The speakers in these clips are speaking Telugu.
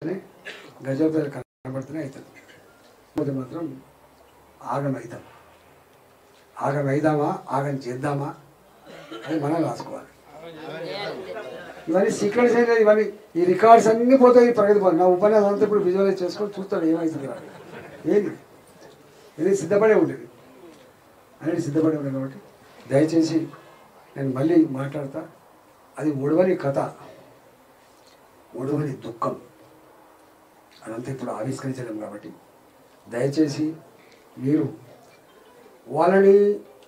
అని గజోపేదలు కనబడుతూనే అవుతుంది పోతే మాత్రం ఆగం అవుతాం ఆగం అయిదామా ఆగం చేద్దామా అని మనం రాసుకోవాలి ఇవన్నీ సీక్వెన్స్ అయితే ఇవన్నీ ఈ రికార్డ్స్ అన్నీ పోతాయి ఈ ప్రగతి భవన్ నా ఉపన్యాసం అంతా ఇప్పుడు విజువలైజ్ చేసుకొని చూస్తాడు ఏమవుతుంది రా. ఏంది ఇది సిద్ధపడే ఉండేది అనేది సిద్ధపడి ఉండేది కాబట్టి దయచేసి నేను మళ్ళీ మాట్లాడతా అది ఒడవని కథ ఒడవని దుఃఖం అదంతా ఇప్పుడు ఆవిష్కరించలేము కాబట్టి దయచేసి మీరు వాళ్ళని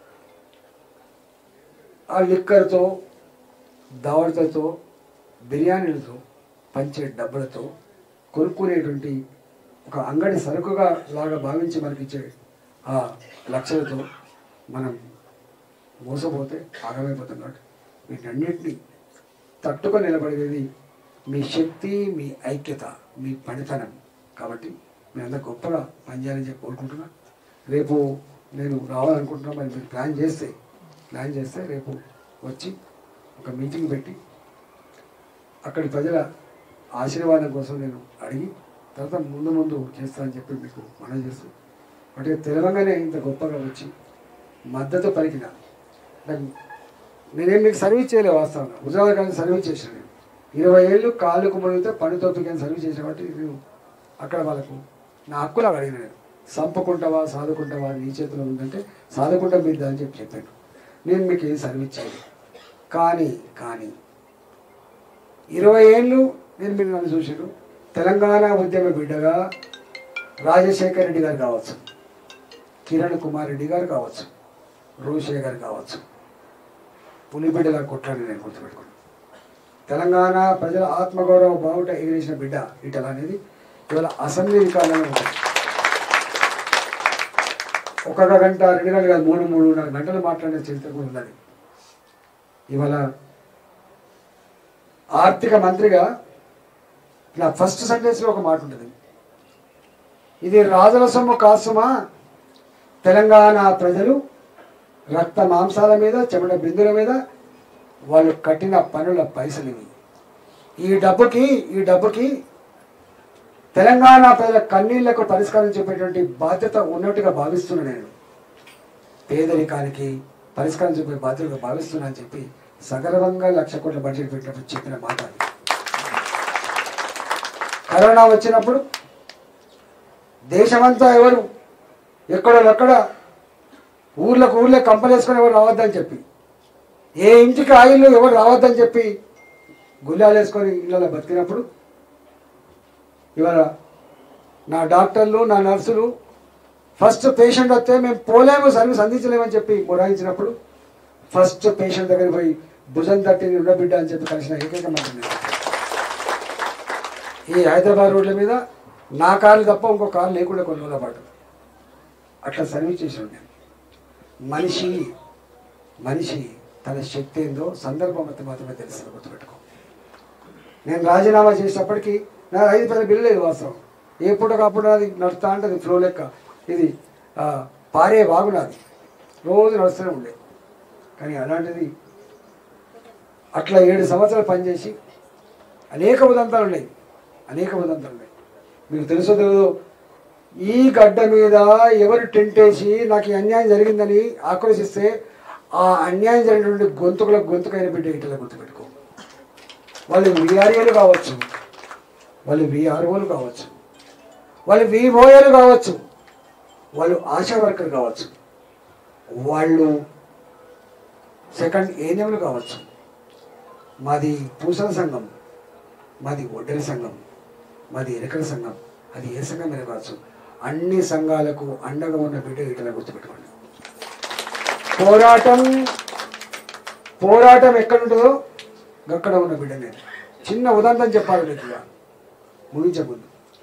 ఆ లిక్కర్తో దావడతో బిర్యానీలతో పంచే డబ్బులతో కొనుక్కునేటువంటి ఒక అంగడి సరుకుగా లాగా భావించి మనకిచ్చే ఆ లక్షలతో మనం మోసపోతే ఆగమైపోతాం కాబట్టి వీటన్నిటిని తట్టుకొని నిలబడేది మీ శక్తి మీ ఐక్యత మీ పనితనం కాబట్టి మీ అందరు గొప్పగా పనిచేయాలని చెప్పి కోరుకుంటున్నా రేపు నేను రావాలనుకుంటున్నా మరి మీరు ప్లాన్ చేస్తే ప్లాన్ చేస్తే రేపు వచ్చి ఒక మీటింగ్ పెట్టి అక్కడి ప్రజల ఆశీర్వాదం కోసం నేను అడిగి తర్వాత ముందు ముందు చేస్తానని చెప్పి మీకు మనం చేస్తూ అంటే తెలవంగానే ఇంత గొప్పగా వచ్చి మద్దతు పలికిన నాకు నేనేం మీకు సర్వీస్ చేయలే వాస్తవంగా హుజరాబాద్ కానీ సర్వీస్ చేశాను నేను ఇరవై ఏళ్ళు కాళ్ళకు మునిగితే పని తొప్పికని సర్వీస్ చేసిన కాబట్టి నేను అక్కడ వాళ్ళకు నా హక్కులు అడిగిన నేను సంపుకుంటావా సాదుకుంటావా నీ చేతిలో ఉందంటే సాదుకుంటా మీద అని చెప్పి చెప్పాను నేను మీకు ఏం సర్వీస్ చేయలేదు కానీ కానీ ఇరవై ఏళ్ళు నేను మీరు నన్ను చూసారు తెలంగాణ ఉద్యమ బిడ్డగా రాజశేఖర్ రెడ్డి గారు కావచ్చు కిరణ్ కుమార్ రెడ్డి గారు కావచ్చు రోషే గారు కావచ్చు పులిబిడ్డలా కొట్లాడి నేను గుర్తుపెట్టుకున్నాను తెలంగాణ ప్రజల ఆత్మగౌరవ బావుట ఎగిరేసిన బిడ్డ ఇటల అనేది ఇవాళ అసెంబ్లీ రికార్డులో ఉంటుంది ఒక్కొక్క గంట రెండు గంటలు కాదు మూడు మూడున్నర గంటలు మాట్లాడే చరిత్ర కూడా ఉన్నది ఇవాళ ఆర్థిక మంత్రిగా నా ఫస్ట్ సెంటెన్స్లో ఒక మాట ఉంటుంది ఇది రాజుల సొమ్ము కాసుమా తెలంగాణ ప్రజలు రక్త మాంసాల మీద చెమట బిందుల మీద వాళ్ళు కట్టిన పనుల పైసలు ఇవి ఈ డబ్బుకి ఈ డబ్బుకి తెలంగాణ ప్రజల కన్నీళ్లకు పరిష్కారం చెప్పేటువంటి బాధ్యత ఉన్నట్టుగా భావిస్తున్నా నేను పేదరికానికి పరిష్కారం చెప్పే బాధ్యతగా భావిస్తున్నా అని చెప్పి సగర్వంగా లక్ష కోట్ల బడ్జెట్ పెట్టినప్పుడు చెప్పిన మాట అది కరోనా వచ్చినప్పుడు దేశమంతా ఎవరు ఎక్కడో ఎక్కడ ఊర్లకు ఊర్లే కంపెనీ వేసుకొని ఎవరు రావద్దని చెప్పి ఏ ఇంటికి ఆయిల్ ఎవరు రావద్దని చెప్పి గుళ్ళాలు వేసుకొని ఇళ్ళలో బతికినప్పుడు ఇవాళ నా డాక్టర్లు నా నర్సులు ఫస్ట్ పేషెంట్ వస్తే మేము పోలేము సర్వీస్ అందించలేమని చెప్పి మొరాయించినప్పుడు ఫస్ట్ పేషెంట్ దగ్గర పోయి భుజం తట్టి ఉండబిడ్డ అని చెప్పి కలిసిన ఏకైక మంత్రి నేను. ఈ హైదరాబాద్ రోడ్ల మీద నా కారు తప్ప ఇంకో కారు లేకుండా కొన్ని రోజుల పాటు అట్లా సర్వీస్ చేసి ఉండే మనిషి మనిషి తన శక్తి ఏందో సందర్భం అంతా మాత్రమే తెలుస్తుంది గుర్తుపెట్టుకో నేను రాజీనామా చేసేటప్పటికి నా ఐదు పది బిల్లు లేదు వాస్తవం ఏ పూట కాపుడు అది నడుస్తా అంటే అది ఫ్లో లెక్క ఇది ఆ, పారే వాగు నాది రోజు నడుస్తూనే ఉండే కానీ అలాంటిది అట్లా ఏడు సంవత్సరాలు పనిచేసి అనేక ఉదంతాలు ఉన్నాయి అనేక ఉదంతాలు ఉన్నాయి మీకు తెలుసో తెలియదో ఈ గడ్డ మీద ఎవరు టెంట్ వేసి నాకు ఈ అన్యాయం జరిగిందని ఆక్రోశిస్తే ఆ అన్యాయం జరిగినటువంటి గొంతుకులకు గొంతుకైన బిడ్డ ఇట్లా గుర్తుపెట్టుకో వాళ్ళు విఆర్ఏలు కావచ్చు వాళ్ళు విఆర్ఓలు కావచ్చు వాళ్ళు విఓఏలు కావచ్చు వాళ్ళు ఆశా వర్కర్ కావచ్చు వాళ్ళు సెకండ్ ఏఎన్ఎంలు కావచ్చు మాది పూసల సంఘం మాది ఒడ్డెల సంఘం మాది ఎరకల సంఘం అది ఏ సంఘం మీద కావచ్చు అన్ని సంఘాలకు అండగా ఉన్న బిడ్డ ఇట్లా గుర్తుపెట్టుకోండి పోరాటం పోరాటం ఎక్కడుంటుందో అక్కడ ఉన్న బిడ్డ నేను చిన్న ఉదాంతం చెప్పాలి మీకు ఇక. ముగించే ముందు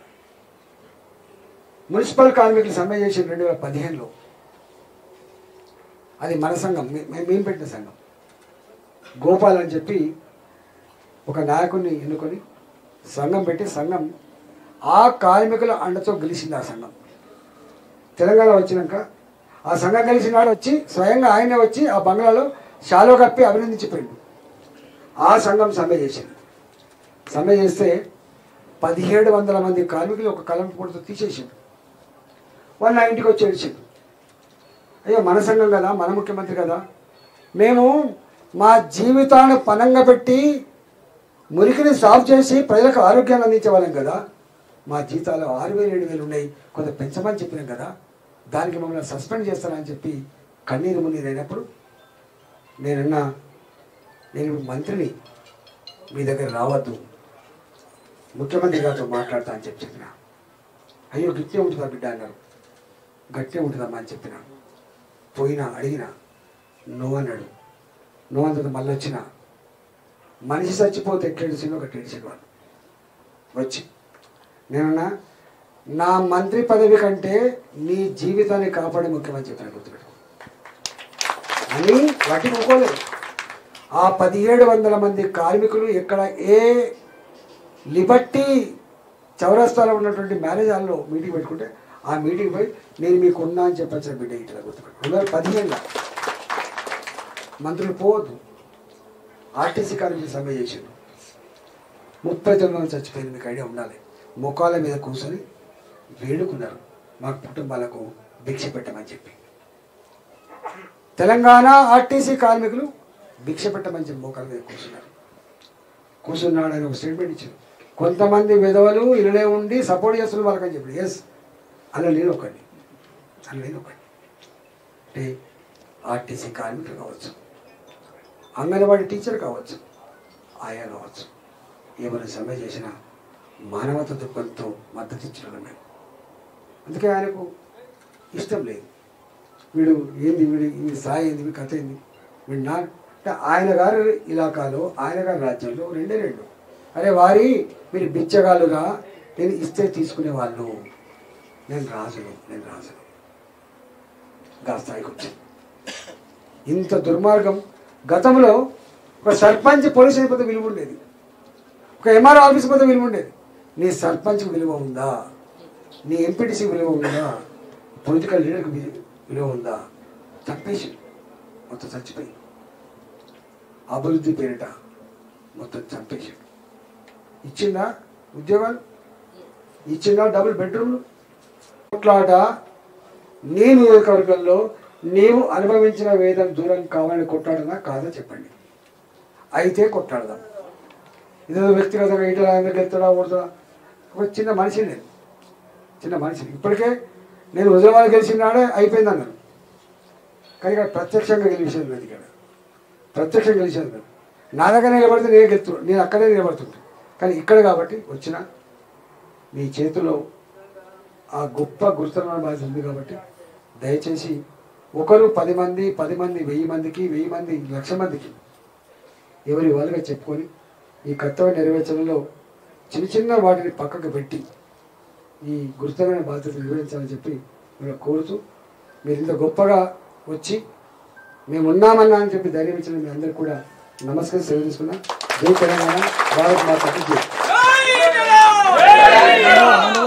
మున్సిపల్ కార్మికులు సమ్మె చేసి రెండు వేల పదిహేనులో అది మన సంఘం మే- మేము మేము పెట్టిన సంఘం గోపాల్ అని చెప్పి ఒక నాయకుడిని ఎన్నుకొని సంఘం పెట్టి సంఘం ఆ కార్మికుల అండతో గెలిచింది ఆ సంఘం తెలంగాణ వచ్చినాక ఆ సంఘం గెలిచినాడు వచ్చి స్వయంగా ఆయనే వచ్చి ఆ బంగ్లాలో షాలో కప్పి అభినందించిపోయింది ఆ సంఘం సమ్మె చేసింది సమ్మె చేస్తే పదిహేడు వందల మంది కార్మికులు ఒక కలం పొడితో తీసేసిండు వాళ్ళు నా ఇంటికి వచ్చి ఏడిచిండు అయ్యో మన సంఘం కదా మన ముఖ్యమంత్రి కదా మేము మా జీవితాన్ని పనంగా పెట్టి మురికిని సాఫ్ చేసి ప్రజలకు ఆరోగ్యాన్ని అందించే వాళ్ళం కదా మా జీతాలు ఆరు వేలు ఏడు వేలు ఉన్నాయి కొంత పెంచమని చెప్పినాం కదా దానికి మమ్మల్ని సస్పెండ్ చేస్తారని చెప్పి కన్నీరు మున్నీరు అయినప్పుడు నేనన్నా నేను మంత్రిని మీ దగ్గర రావద్దు ముఖ్యమంత్రి గారితో మాట్లాడతా అని చెప్పి చెప్పిన అయ్యో గట్టే ఉంటుందా బిడ్డ అన్నారు గట్టే ఉంటుందమ్మా అని చెప్పిన పోయినా అడిగిన నువ్వు అన్నాడు నువ్వు అంత మళ్ళీ వచ్చిన మనిషి చచ్చిపోతే ఎట్లా ఏడిసిండో గట్టి ఏడిసిండు వాళ్ళు వచ్చి నేనన్నా నా మంత్రి పదవి కంటే నీ జీవితాన్ని కాపాడే ముఖ్యమని చెప్పిన గుర్తుపెట్టు అని వాటి ఒప్పుకోలేదు ఆ పదిహేడు వందల మంది కార్మికులు ఇక్కడ ఏ లిబర్టీ చౌరస్తాలో ఉన్నటువంటి మ్యారేజ్ హాల్లో మీటింగ్ పెట్టుకుంటే ఆ మీటింగ్ పోయి నేను మీకు ఉన్నా అని చెప్పచ్చు బిడ్డ ఇట్లా గుర్తుపెట్టు రెండు వేల పదిహేనులో మంత్రులు పోవద్దు ఆర్టీసీ కార్మికులు సమ్మె చేసిండు ముప్పై తొమ్మిది మంది చచ్చిపోయింది మీకు ఐడియా ఉండాలి ముఖాల మీద కూర్చొని వేడుకున్నారు మా కుటుంబాలకు భిక్ష పెట్టమని చెప్పి తెలంగాణ ఆర్టీసీ కార్మికులు భిక్ష పెట్టమని చెప్పి మోకాల మీద కూర్చున్నారు కూర్చున్నాడు అని ఒక స్టేట్మెంట్ ఇచ్చారు కొంతమంది విధవలు ఇళ్ళే ఉండి సపోర్ట్ చేస్తున్నారు వాళ్ళకని చెప్పి ఎస్ అలా నేను ఒకటి అలా నేను ఒకటి అంటే ఆర్టీసీ కార్మికులు కావచ్చు అంగన్వాడీ టీచర్ కావచ్చు ఆయా కావచ్చు ఎవరు సమ్మె చేసినా మానవత దృక్పథంతో మద్దతు ఇచ్చిన మేము అందుకే ఆయనకు ఇష్టం లేదు వీడు ఏంది వీడు వీడి స్థాయి ఏంది వీడి కథ ఏంది వీడు నా అంటే ఆయన గారి ఇలాకాలో ఆయన గారి రాజ్యంలో రెండే రెండు అరే వారి మీరు బిచ్చగాలుగా నేను ఇస్తే తీసుకునే వాళ్ళు నేను రాజును నేను రాజును గా స్థాయికి వచ్చాను ఇంత దుర్మార్గం గతంలో ఒక సర్పంచ్ పోలీస్ అయిపోతే విలువ ఉండేది ఒక ఎంఆర్ఓ ఆఫీస్ పోతే విలువ ఉండేది నీ సర్పంచ్ విలువ ఉందా నీ ఎంపీటీసీ విలువ ఉందా పొలిటికల్ లీడర్కి వి- విలువ ఉందా చంపేసి మొత్తం చచ్చిపోయి అభివృద్ధి పేరిట మొత్తం చంపేసి ఇచ్చిందా ఉద్యోగాలు ఇచ్చిందా డబుల్ బెడ్రూమ్లు కొట్లాట నీ నియోజకవర్గంలో నీవు అనుభవించిన వేదన దూరం కావాలని కొట్లాడదా కాదా చెప్పండి అయితే కొట్లాడదాం ఇదేదో వ్యక్తిగతంగా ఇటు అందరికి వెళ్తాడా ఓడుతాడా ఒక చిన్న మనిషి నేను చిన్న మనిషి ఇప్పటికే నేను హుజరాబాద్ గెలిచినాడే అయిపోయింది అన్నాను కానీ ఇక్కడ ప్రత్యక్షంగా గెలిచేది లేదు ఇక్కడ ప్రత్యక్షంగా గెలిచేది లేదు నా దగ్గర నిలబడితే నేను గెలుతు నేను అక్కడే నిలబడుతుంటా కానీ ఇక్కడ కాబట్టి వచ్చిన మీ చేతిలో ఆ గొప్ప గుర్తున్న బాధ్యత ఉంది కాబట్టి దయచేసి ఒకరు పది మంది పది మంది వెయ్యి మందికి వెయ్యి మంది లక్ష మందికి ఎవరి వాళ్ళుగా చెప్పుకొని ఈ కర్తవ్య నెరవేర్చడంలో చిన్న చిన్న వాటిని పక్కకు పెట్టి ఈ గురుతరమైన బాధ్యత నిర్వహించాలని చెప్పి మిమ్మల్ని కోరుతూ మీరు ఇంత గొప్పగా వచ్చి మేము ఉన్నామన్నా అని చెప్పి ధైర్యం ఇచ్చిన మీ అందరికీ కూడా నమస్కారం సెలవు తీసుకున్నా జై తెలంగాణ భారత్ మాతకి జై జై జగన్!